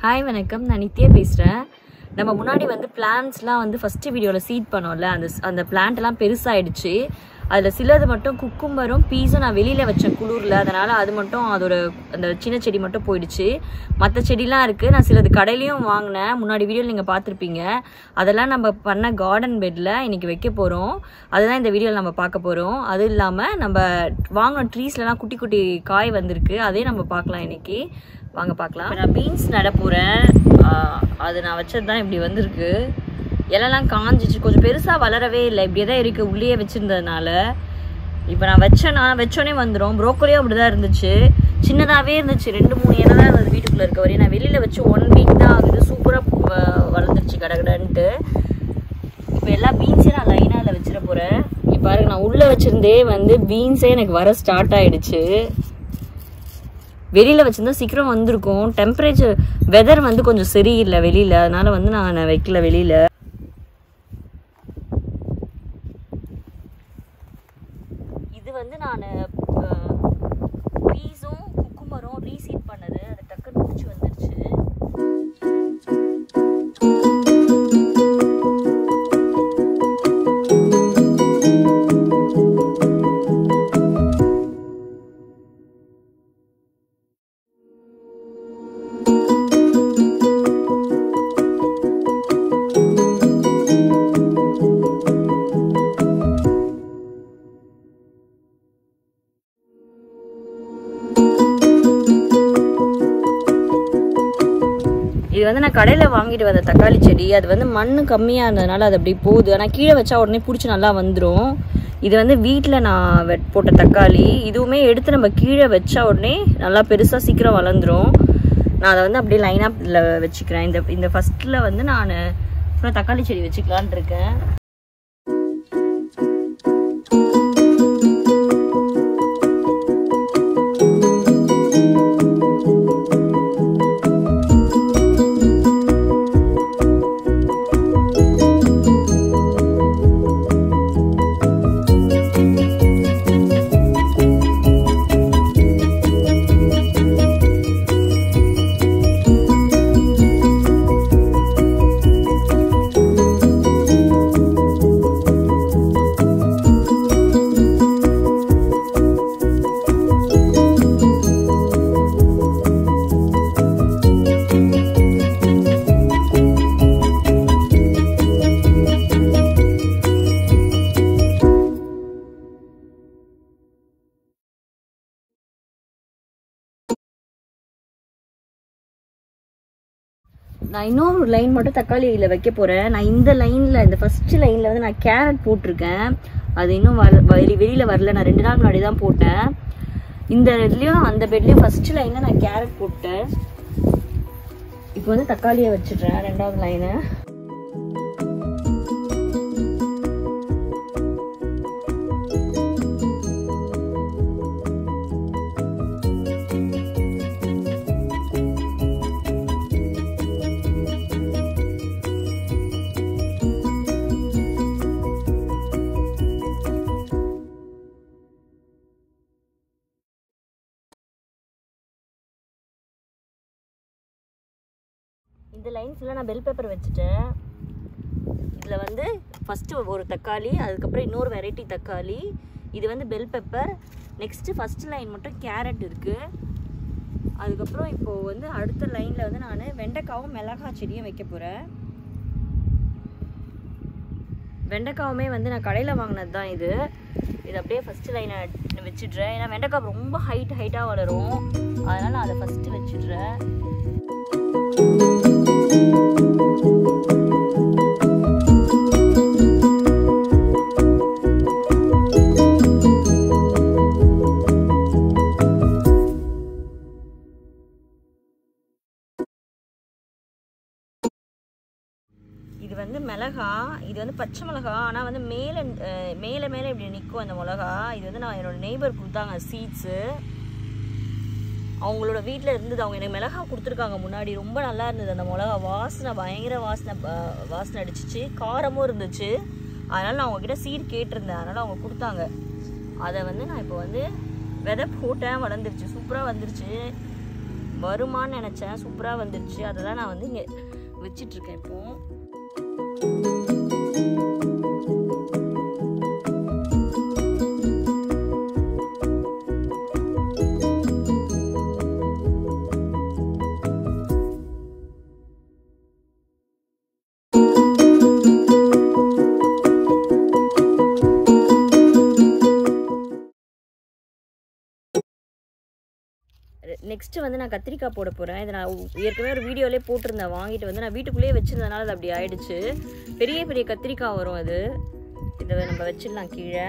Hi வணக்கம் நான் நித்யா பேசுகிறேன் நம்ம முன்னாடி வந்து பிளான்ஸ்லாம் வந்து ஃபஸ்ட்டு வீடியோவில் சீட் பண்ணோம்ல அந்த அந்த plant எல்லாம் பெருசாயிடுச்சு அதில் சிலது மட்டும் குக்கும்பரும் பீஸும் நான் வெளியில் வச்சேன் குளூரில் அதனால் அது மட்டும் அதோட அந்த சின்ன செடி மட்டும் போயிடுச்சு மற்ற செடிலாம் இருக்குது நான் சிலது கடையிலையும் வாங்கினேன் முன்னாடி வீடியோவில் நீங்கள் பார்த்துருப்பீங்க அதெல்லாம் நம்ம பண்ண கார்டன் பெட்டில் இன்றைக்கி வைக்க போகிறோம் அதுதான் இந்த வீடியோவில் நம்ம பார்க்க போகிறோம் அது இல்லாமல் நம்ம வாங்கின ட்ரீஸ்லலாம் குட்டி குட்டி காய் வந்திருக்கு அதையும் நம்ம பார்க்கலாம் இன்னைக்கு வாங்க பார்க்கலாம் இப்ப நான் பீன்ஸ் நட போகிறேன் அது நான் வச்சது தான் இப்படி வந்திருக்கு இலைலாம் காஞ்சிச்சு கொஞ்சம் பெருசாக வளரவே இல்லை இப்படியே தான் இருக்குது உள்ளேயே வச்சுருந்ததுனால இப்போ நான் வச்சேன்னா வச்சோடனே வந்துடும் ப்ரோக்கோலியும் அப்படி தான் இருந்துச்சு சின்னதாகவே இருந்துச்சு ரெண்டு மூணு இலை தான் இருந்தது வீட்டுக்குள்ளே இருக்க வரையும் நான் வெளியில் வச்சு ஒன் வீக் தான் ஆகுது சூப்பராக வளர்ந்துருச்சு கடகடன்ட்டு இப்போ எல்லா பீன்ஸையும் நான் லைனாக அதில் வச்சிட போகிறேன் இப்போ பாருங்க நான் உள்ளே வச்சிருந்தே வந்து பீன்ஸே எனக்கு வர ஸ்டார்ட் ஆயிடுச்சு வெளியில் வச்சிருந்தா சீக்கிரம் வந்திருக்கும் டெம்பரேச்சர் வெதர் வந்து கொஞ்சம் சரியில்லை வெளியில் அதனால வந்து நான் வைக்கல வெளியில் இது வந்து நான் பீஸும் குக்குமரும் ரீசீட் பண்ணது அது டக்குன்னு முடிச்சு வந்துருச்சு இது வந்து நான் கடையில் வாங்கிட்டு வந்த தக்காளி செடி அது வந்து மண் கம்மியாக இருந்ததுனால அது அப்படி போகுது ஆனால் கீழே வச்சா உடனே பிடிச்சி நல்லா வந்துடும் இது வந்து வீட்டில் நான் வெட் போட்ட தக்காளி இதுவுமே எடுத்து நம்ம கீழே வச்சா உடனே நல்லா பெருசாக சீக்கிரம் வளர்ந்துரும் நான் அதை வந்து அப்படியே லைனாக வச்சுக்கிறேன் இந்த இந்த ஃபஸ்ட்டில் வந்து நான் அப்புறம் தக்காளி செடி வச்சுக்கலான் இருக்கேன் நான் இன்னொரு லைன் மட்டும் தக்காளியில் வைக்க போகிறேன் நான் இந்த லைனில் இந்த ஃபஸ்ட்டு லைனில் வந்து நான் கேரட் போட்டிருக்கேன் அது இன்னும் வர வெளி வெளியில் வரல நான் ரெண்டு நாள் முன்னாடி தான் போட்டேன் இந்த இதுலேயும் அந்த பெட்லேயும் ஃபஸ்ட்டு லைனில் நான் கேரட் போட்டேன் இப்போ வந்து தக்காளியை வச்சிடுறேன் ரெண்டாவது லைனை இந்த லைன் ஃபுல்லாக நான் பெல் பேப்பர் வச்சுட்டேன் இதில் வந்து ஃபஸ்ட்டு ஒரு தக்காளி அதுக்கப்புறம் இன்னொரு வெரைட்டி தக்காளி இது வந்து bell pepper next first line மட்டும் கேரட் இருக்குது அதுக்கப்புறம் இப்போது வந்து அடுத்த லைனில் வந்து நான் வெண்டைக்காவும் மிளகாய் செடியும் வைக்க போகிறேன் வெண்டைக்காவுமே வந்து நான் கடையில் வாங்கினது தான் இது இது அப்படியே ஃபஸ்ட்டு லைனை வச்சிடுறேன் ஏன்னா வெண்டைக்காய் ரொம்ப ஹைட் ஹைட்டாக வளரும் அதனால் நான் அதை ஃபஸ்ட்டு வச்சிடுறேன் இது வந்து மிளகா இது வந்து பச்சை மிளகா ஆனால் வந்து மேலே அஹ், மேலே மேலே இப்படி நிற்கும் அந்த மிளகா இது வந்து நான் என்னோட நெய்பர் கொடுத்தாங்க சீட்ஸு அவங்களோட வீட்டில் இருந்தது அவங்க எனக்கு மிளகா கொடுத்துருக்காங்க முன்னாடி ரொம்ப நல்லா இருந்தது அந்த மிளகா வாசனை பயங்கர வாசனை ப- வாசனை அடிச்சிச்சு காரமும் இருந்துச்சு அதனால் நான் அவங்கக்கிட்ட சீட் கேட்டிருந்தேன் அதனால் அவங்க கொடுத்தாங்க அதை வந்து நான் இப்போ வந்து விதை போட்டேன் வளர்ந்துருச்சு சூப்பராக வந்துருச்சு வருமான்னு நினச்சேன் சூப்பராக வந்துருச்சு அதை தான் நான் வந்து இங்கே வச்சிட்ருக்கேன் இப்போ நெக்ஸ்ட் வந்து நான் கத்திரிக்காய் போட போகிறேன் இதை நான் ஏற்கனவே ஒரு வீடியோலேயே போட்டிருந்தேன் வாங்கிட்டு வந்து நான் வீட்டுக்குள்ளேயே வச்சிருந்தனால அது அப்படி ஆயிடுச்சு பெரிய பெரிய கத்திரிக்காய் வரும் அது இதை நம்ம வச்சிடலாம் கீழே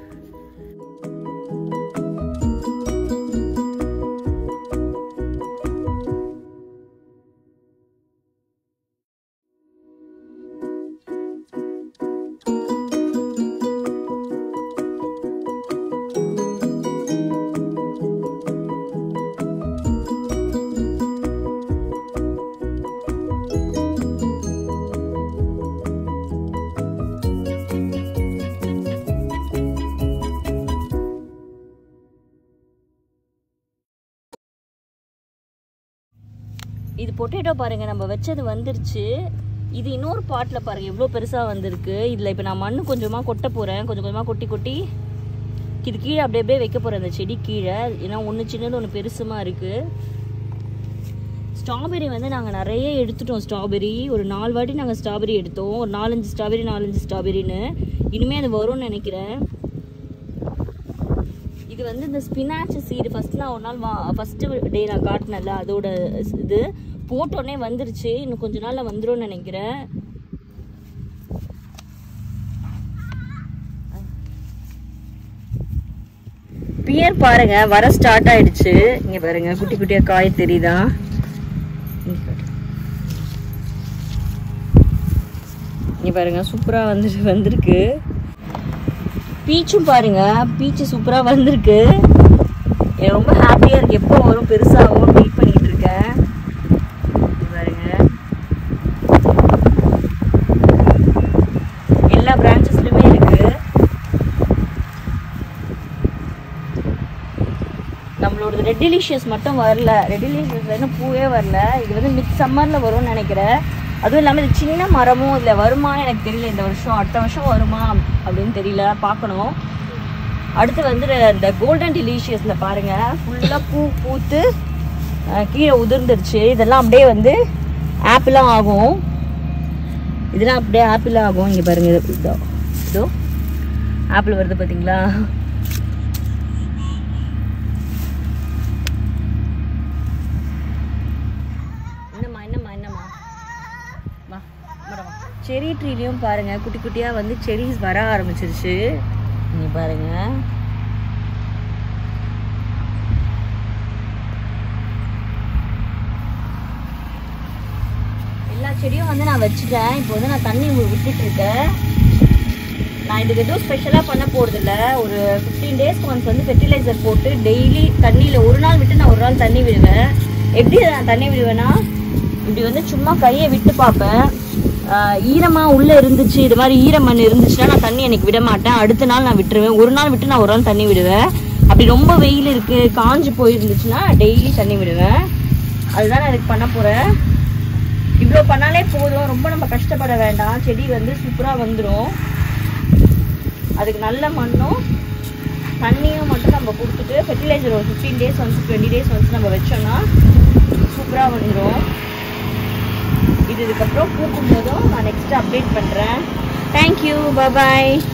இது பொட்டேட்டோ பாருங்க நம்ம வச்சது வந்துருச்சு இது இன்னொரு பாட்டில் பாருங்க எவ்வளோ பெருசாக வந்திருக்கு இதில் இப்போ நான் மண்ணு கொஞ்சமாக கொட்ட போகிறேன் கொஞ்சம் கொஞ்சமாக கொட்டி கொட்டி இது கீழே அப்படியே அப்படியே வைக்க போகிறேன் அந்த செடி கீழே ஏன்னா ஒன்று சின்னது ஒன்று பெருசுமா இருக்குது ஸ்ட்ராபெரி வந்து நாங்கள் நிறைய எடுத்துட்டோம் ஸ்ட்ராபெரி ஒரு நாலு வாட்டி நாங்கள் ஸ்ட்ராபெரி எடுத்தோம் ஒரு நாலஞ்சு ஸ்ட்ராபெரி நாலஞ்சு ஸ்ட்ராபெரின்னு இனிமேல் அது வரும்னு நினைக்கிறேன் இது வந்து இந்த ஸ்பினாச் சீடு ஃபர்ஸ்ட் நான் ஒரு நாள் வா ஃபஸ்ட்டு டே நான் காட்டினேன்ல அதோட இது போட்டோடனே வந்துருச்சு இன்னும் கொஞ்ச நாள்ல வந்துரும்னு நினைக்கிறேன் பியர் பாருங்க வர ஸ்டார்ட் ஆயிடுச்சு இங்க பாருங்க குட்டி குட்டியா காய் தெரியுதா இங்க பாரு. இங்க பாருங்க சூப்பரா வந்துட்டு வந்திருக்கு பீச்சும் பாருங்க பீச்சு சூப்பரா வந்திருக்கு எனக்கு ரொம்ப ஹாப்பியா இருக்கு எப்போ வரும் பெருசாகும் வெயிட் பண்ணிட்டு இருக்கேன் இங்க பாருங்க எல்லா பிரான்ச்சஸ்லயுமே இருக்கு நம்மளோட ரெட் டெலிஷியஸ் மட்டும் வரல ரெட் டெலிஷியஸ் இன்னும் பூவே வரல இது வந்து மிட் சம்மர்ல வரும்னு நினைக்கிறேன் அதுவும் இல்லாமல் இது சின்ன மரமும் இதில் வருமான்னு எனக்கு தெரியல இந்த வருஷம் அடுத்த வருஷம் வருமா அப்படின்னு தெரியல பார்க்கணும் அடுத்து வந்து இந்த கோல்டன் டெலிஷியஸில் பாருங்க ஃபுல்லாக பூ பூத்து அஹ், கீழே உதிர்ந்துருச்சு இதெல்லாம் அப்படியே வந்து ஆப்பிளாக ஆகும் இதெல்லாம் அப்படியே ஆப்பிளாக ஆகும் இங்கே பாருங்க இது- இதோ இதோ ஆப்பிள் வருது பார்த்தீங்களா என்னம்மா என்னம்மா என்னம்மா வா இங்கடா வா செரி ட்ரீலையும் பாருங்க குட்டி குட்டியா வந்து செடிஸ் வர ஆரம்பிச்சிருச்சு நீ பாருங்க எல்லா செடியும் வந்து நான் வச்சுட்டேன் இப்போ வந்து நான் தண்ணி வி- விட்டுட்டு இருக்கேன் நான் இதுக்கு எதுவும் ஸ்பெஷலாக பண்ண போகிறதில்ல ஒரு ஃபிஃப்டீன் டேஸ்க்கு ஒன்ஸ் வந்து ஃபெர்டிலைசர் போட்டு டெய்லி தண்ணியில் ஒரு நாள் விட்டு நான் ஒரு நாள் தண்ணி விடுவேன் எப்படி நான் தண்ணி விடுவேன்னா இப்படி வந்து சும்மா கையை விட்டு பார்ப்பேன் ஆஹ் ஈரமா உள்ள இருந்துச்சு இது மாதிரி ஈரமண் இருந்துச்சுன்னா நான் தண்ணி எனக்கு விட மாட்டேன் அடுத்த நாள் நான் விட்டுருவேன் ஒரு நாள் விட்டு நான் ஒரு நாள் தண்ணி விடுவேன் அப்படி ரொம்ப வெயில் இருக்கு காஞ்சு போயிருந்துச்சுன்னா டெய்லி தண்ணி விடுவேன் அதுதான் நான் இதுக்கு பண்ண போறேன் இவ்வளோ பண்ணாலே போதும் ரொம்ப நம்ம கஷ்டப்பட வேண்டாம் செடி வந்து சூப்பராக வந்துடும் அதுக்கு நல்ல மண்ணும் தண்ணியும் மட்டும் நம்ம கொடுத்துட்டு ஃபெர்டிலைசர் ஒரு fifteen days once twenty days once நம்ம வச்சோம்னா சூப்பராக வந்துடும் இது இதுக்கப்புறம் பூக்கும் போதும் நான் நெக்ஸ்ட் அப்டேட் பண்ணுறேன் தேங்க்யூ பாய்